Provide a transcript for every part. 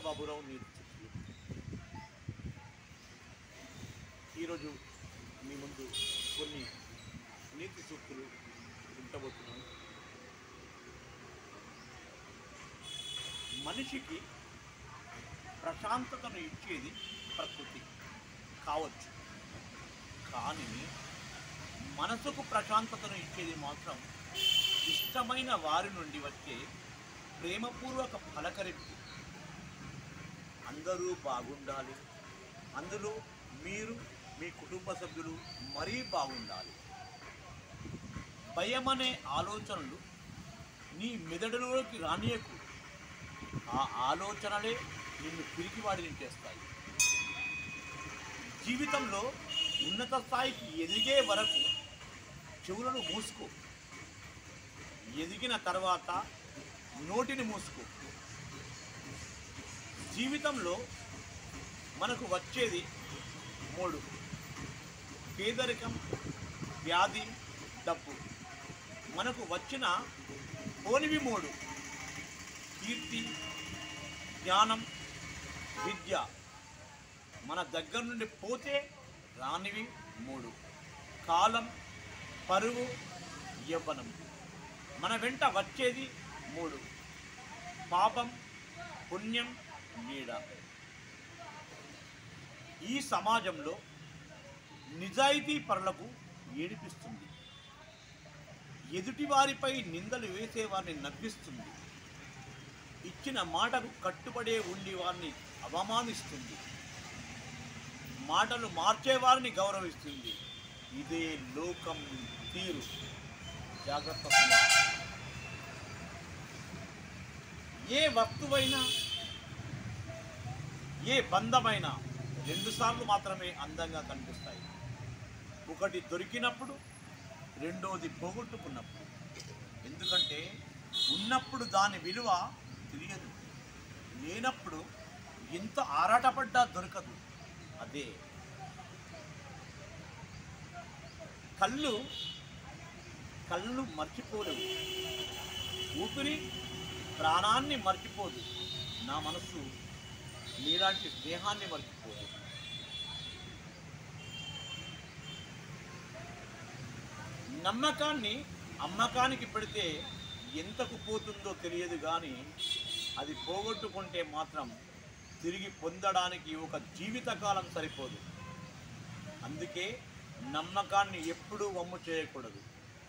బాబురావు నీతి చిత్రులు ఈరోజు మీ ముందు కొన్ని నీతి సూక్తులు వింటబోతున్నాను మనిషికి ప్రశాంతతను ఇచ్చేది ప్రకృతి కావచ్చు కానీ మనసుకు ప్రశాంతతను ఇచ్చేది మాత్రం ఇష్టమైన వారి నుండి వచ్చే ప్రేమపూర్వక పలకరింపు అందరూ బాగుండాలి అందులో మీరు మీ కుటుంబ సభ్యులు మరీ బాగుండాలి భయం అనే ఆలోచనలు నీ మెదడులోకి రానియకు ఆ ఆలోచనలే నిన్ను పిరికివాడిని చేస్తాయి జీవితంలో ఉన్నత స్థాయికి ఎదిగే వరకు చెవులను మూసుకో ఎదిగిన తర్వాత నోటిని మూసుకో జీవితంలో మనకు వచ్చేది మూడు పేదరికం వ్యాధి డబ్బు మనకు వచ్చిన పోనివి మూడు కీర్తి జ్ఞానం విద్య మన దగ్గర నుండి పోతే రానివి మూడు కాలం పరువు యవ్వనం మన వెంట వచ్చేది మూడు పాపం పుణ్యం నీడ ఈ సమాజంలో నిజాయితీ పరులకు ఏడిపిస్తుంది ఎదుటివారిపై నిందలు వేసేవారిని నవ్విస్తుంది ఇచ్చిన మాటకు కట్టుబడే ఉండి వారిని అవమానిస్తుంది మాటలు మార్చేవారిని గౌరవిస్తుంది ఇదే లోకం తీరు జాగ్రత్త సుమా. ఏ వస్తువైనా ఏ బంధమైనా రెండుసార్లు మాత్రమే అందంగా కనిపిస్తాయి ఒకటి దొరికినప్పుడు రెండోది పోగొట్టుకున్నప్పుడు ఎందుకంటే ఉన్నప్పుడు దాని విలువ తెలియదు లేనప్పుడు ఎంత ఆరాటపడ్డా దొరకదు అదే కళ్ళు కళ్ళు మర్చిపోలేవు ఊపిరి ప్రాణాన్ని మర్చిపోదు నా మనస్సు నీలాంటి స్నేహాన్ని మర్చిపోదు నమ్మకాన్ని అమ్మకానికి పెడితే ఎంతకు పోతుందో తెలియదు కానీ అది పోగొట్టుకుంటే మాత్రం తిరిగి పొందడానికి ఒక జీవితకాలం సరిపోదు అందుకే నమ్మకాన్ని ఎప్పుడూ వమ్ము చేయకూడదు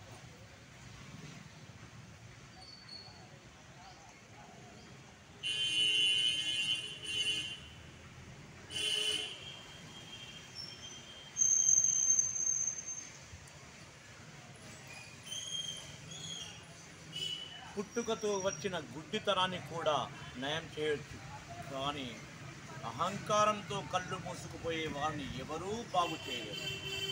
పుట్టుకతో వచ్చిన గుడ్డితనాన్ని కూడా నయం చేయొచ్చు కానీ అహంకారంతో కళ్ళు మూసుకుపోయే వారిని ఎవరూ బాగు చేయలేరు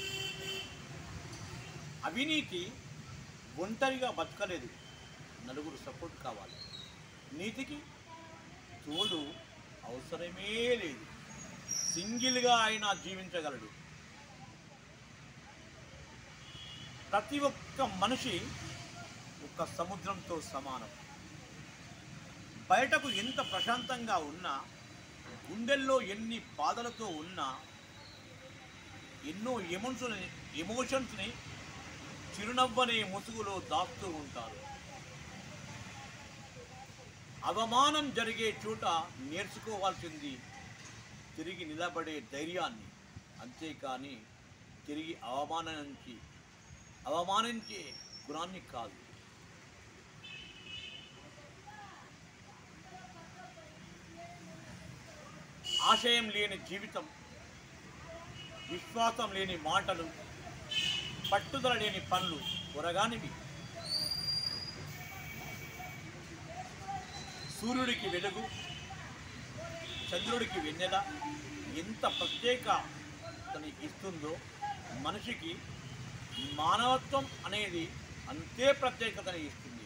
అవినీతి ఒంటరిగా బతకలేదు నలుగురు సపోర్ట్ కావాలి నీతికి తోడు అవసరమే లేదు సింగిల్గా ఆయన జీవించగలడు ప్రతి ఒక్క మనిషి ఒక సముద్రంతో సమానం బయటకు ఎంత ప్రశాంతంగా ఉన్నా గుండెల్లో ఎన్ని బాధలతో ఉన్నా ఎన్నో ఎమోషన్స్ ఎమోషన్స్ని చిరునవ్వనే ముసుగులో దాస్తూ ఉంటారు అవమానం జరిగే చోట నేర్చుకోవాల్సింది తిరిగి నిలబడే ధైర్యాన్ని అంతేకాని తిరిగి అవమానానికి అవమానించే గుణాన్ని కాదు ఆశయం లేని జీవితం విశ్వాసం లేని మాటలు పట్టుదల లేని పనులు కొరగానివి సూర్యుడికి వెలుగు చంద్రుడికి వెన్నెల ఎంత ప్రత్యేకతని ఇస్తుందో మనిషికి మానవత్వం అనేది అంతే ప్రత్యేకతని ఇస్తుంది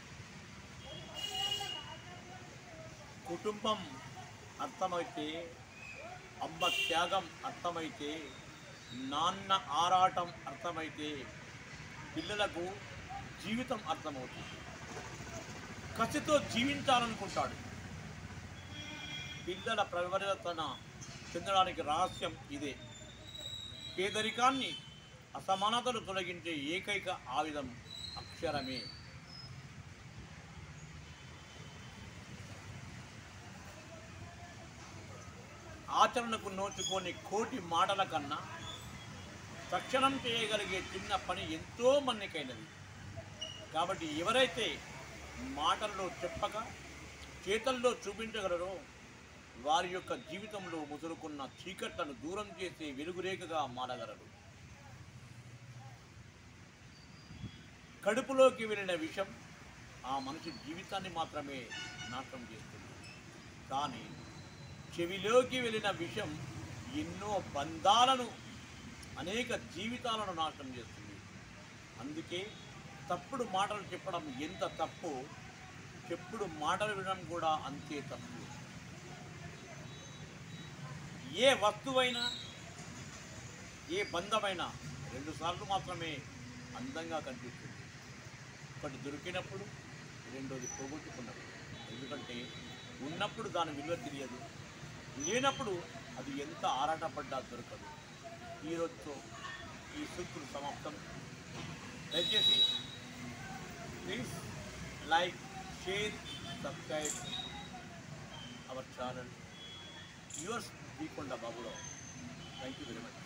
కుటుంబం అర్థమైతే అమ్మ త్యాగం అర్థమైతే నాన్న ఆరాటం అర్థమైతే పిల్లలకు జీవితం అర్థమవుతుంది కసితో జీవించాలనుకుంటాడు పిల్లల ప్రవర్తన చెందడానికి రహస్యం ఇదే పేదరికాన్ని అసమానతలు తొలగించే ఏకైక ఆయుధం అక్షరమే ఆచరణకు నోచుకొని కోటి మాటల కన్నా తక్షణం చేయగలిగే చిన్న పని ఎంతో మన్నికైనది కాబట్టి ఎవరైతే మాటల్లో చెప్పక చేతల్లో చూపించగలరో వారి యొక్క జీవితంలో ముసురుకున్న చీకట్లను దూరం చేసే వెలుగురేఖగా మారగలరు కడుపులోకి వెళ్ళిన విషం ఆ మనిషి జీవితాన్ని మాత్రమే నాశనం చేస్తుంది కానీ చెవిలోకి వెళ్ళిన విషం ఎన్నో బంధాలను అనేక జీవితాలను నాశనం చేస్తుంది అందుకే తప్పుడు మాటలు చెప్పడం ఎంత తప్పు చెప్పుడు మాటలు వినడం కూడా అంతే తప్పు ఏ వస్తువైనా ఏ బంధమైనా రెండుసార్లు మాత్రమే అందంగా కనిపిస్తుంది ఒకటి దొరికినప్పుడు రెండోది పోగొట్టుకున్నప్పుడు ఎందుకంటే ఉన్నప్పుడు దాని విలువ తెలియదు లేనప్పుడు అది ఎంత ఆరాటపడ్డా దొరకదు ఈరోజుతో ఈ సూత్రుడు సమాప్తం దయచేసి please like share subscribe our channel yours Beekonda Baburao thank you very much